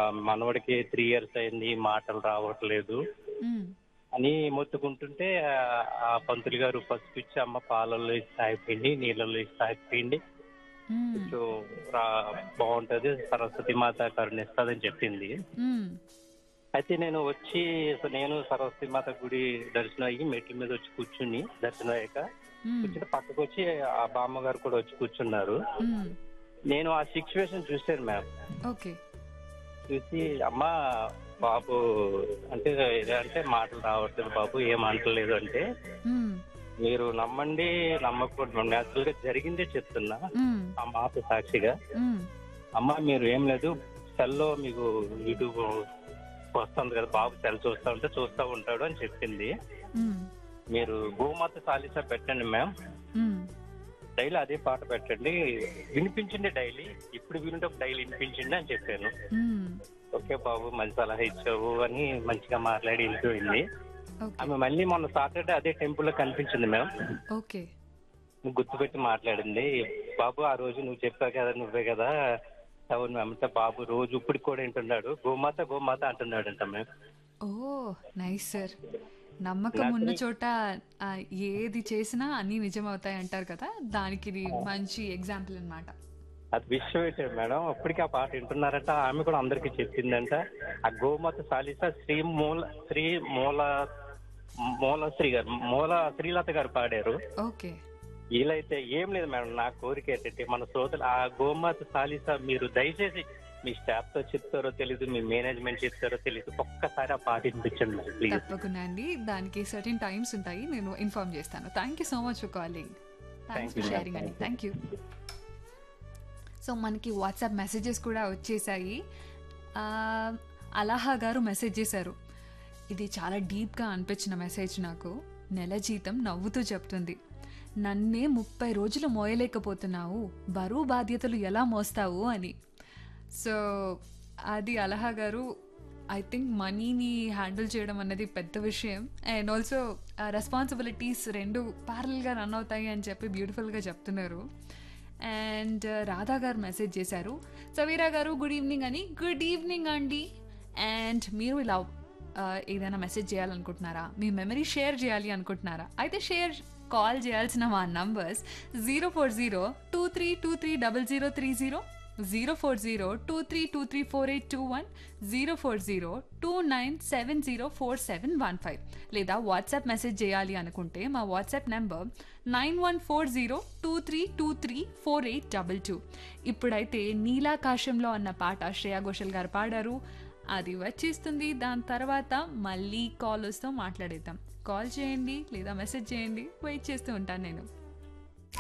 మనవడికి three years అయింది మాటలు రావట్లేదు మ్మ్. అని మొత్తుకుంటుంటే ఆ- ఆ పంతులు గారు పసుపు ఇచ్చి అమ్మ పాలల్లో ఇస్తే తాగిపోయింది నీళ్ళల్లో ఇస్తే తాగిపోయింది మ్మ్. కొంచెం రా బాగుంటది సరస్వతి మాత కరుణిస్తుందని చెప్పింది మ్మ్. అయితే నేను వచ్చి అసలు నేను సరస్వతి మాత గుడి దర్శనం అయ్యి మెట్ల మీద వచ్చి కూర్చుని దర్శనం అయ్యాక మ్మ్. కూర్చుని పక్కకు వచ్చి ఆ బామ్మ గారు కూడా వచ్చి కూర్చున్నారు మ్మ్. నేను ఆ సిచ్యువేషన్ చూశాను మ్యామ్ ఓకే చూసి అమ్మ బాబు అంటే అంటే మాటలు రావట్లేదు బాబు ఏం అంటలేదు అంటే మ్మ్. మీరు నమ్మండి నమ్మకూడదు నేచురల్ గా జరిగిందే చెప్తున్నా మ్మ్. ఆ మాట సాక్షిగా మ్మ్. అమ్మ మీరు ఏం లేదు సెల్లో మీకు యూట్యూబ్ వస్తుంది కదా బాబు సెల్ చూస్తా ఉంటే చూస్తా ఉంటాడు అని చెప్పింది మ్మ్. మీరు గోమాత సాలిసా పెట్టండి మ్యామ్ మ్మ్. డైలీ అదే పాట పెట్టండి వినిపించండి డైలీ ఇప్పుడు వినుంటే డైలీ వినిపించండి అని చెప్పాను మ్మ్. ఓకే బాబు మంచి సలహా ఇచ్చావు అని మంచిగా మాట్లాడి వెళ్ళిపోయింది ఓకే ఆమె మళ్ళీ మొన్న సాటర్డే అదే టెంపుల్ లో కనిపించింది మ్యామ్ ఓకే నువ్వు గుర్తుపెట్టి మాట్లాడింది బాబు ఆ రోజు నువ్వు చెప్పావు కదా నువ్వే కదా అవును మ్యామ్ అంటే బాబు రోజు ఇప్పుడు కూడా వింటున్నాడు గోమాత గోమాత అంటున్నాడు అంట మ్యామ్ ఓ నైస్ సార్ నమ్మకం ఉన్న చోట ఆ, ఏది చేసినా అన్నీ నిజమవుతాయి అంటారు కదా దానికి ఇది మంచి ఎగ్జాంపుల్ అన్నమాట అది విషయం ఏంటి మేడం అప్పటికి ఆ పాట వింటున్నారంట ఆమె కూడా అందరికి చెప్పిందంట ఆ గోమాత సాలిస శ్రీ మూల శ్రీ మూల మూల శ్రీ గారు మూల శ్రీలత గారు పాడారు ఓకే వీలైతే ఏం లేదు మేడం నా కోరిక ఏంటంటే మన సోదరు ఆ గోమాత సాలిస మీరు దయచేసి మీ స్టాఫ్ తో చెప్తారో తెలీదు మీ మేనేజ్మెంట్ చెప్తారో తెలీదు ఒక్కసారి ఆ పాట వినిపించండి మేడం ప్లీజ్ తప్పకుండా అండి దానికి సర్టెన్ టైమ్స్ ఉంటాయి నేను ఇన్ఫార్మ్ చేస్తాను thank you so much for calling thanks you, for ma'am. Sharing అండి థ్యాంక్ యూ సో మనకి వాట్సాప్ మెసేజెస్ కూడా వచ్చేసాయి ఆ, అలాహా గారు మెసేజ్ చేశారు ఇది చాలా డీప్గా అనిపించిన మెసేజ్ నాకు నెల జీతం నవ్వుతూ చెప్తుంది నన్నే ముప్పై రోజులు మోయలేకపోతున్నావు బరువు బాధ్యతలు ఎలా మోస్తావు అని సో అది అలహా గారు ఐ థింక్ మనీని హ్యాండిల్ చేయడం అన్నది పెద్ద విషయం అండ్ ఆల్సో రెస్పాన్సిబిలిటీస్ రెండు ప్యారల్గా రన్ అవుతాయి అని చెప్పి బ్యూటిఫుల్గా చెప్తున్నారు అండ్ రాధా గారు మెసేజ్ చేశారు సవీరా గారు గుడ్ ఈవినింగ్ అని గుడ్ ఈవినింగ్ అండి అండ్ మీరు ఇలా ఆ, ఏదైనా మెసేజ్ చేయాలనుకుంటున్నారా మీ మెమరీ షేర్ చేయాలి అనుకుంటున్నారా అయితే షేర్ కాల్ చేయాల్సిన మా numbers zero four zero two three two three double zero three zero zero four zero two three two three four eight two one zero four zero two nine seven zero four seven one five లేదా WhatsApp message చేయాలి అనుకుంటే మా WhatsApp number nine one four zero two three two three four eight double two ఇప్పుడైతే నీలాకాశంలో అన్న పాట శ్రేయా ఘోషల్ గారు పాడారు అది వచ్చేస్తుంది దాని తర్వాత మళ్ళీ కాల్ వస్తూ మాట్లాడేద్దాం కాల్ చేయండి లేదా మెసేజ్ చేయండి వెయిట్ చేస్తూ ఉంటాను నేను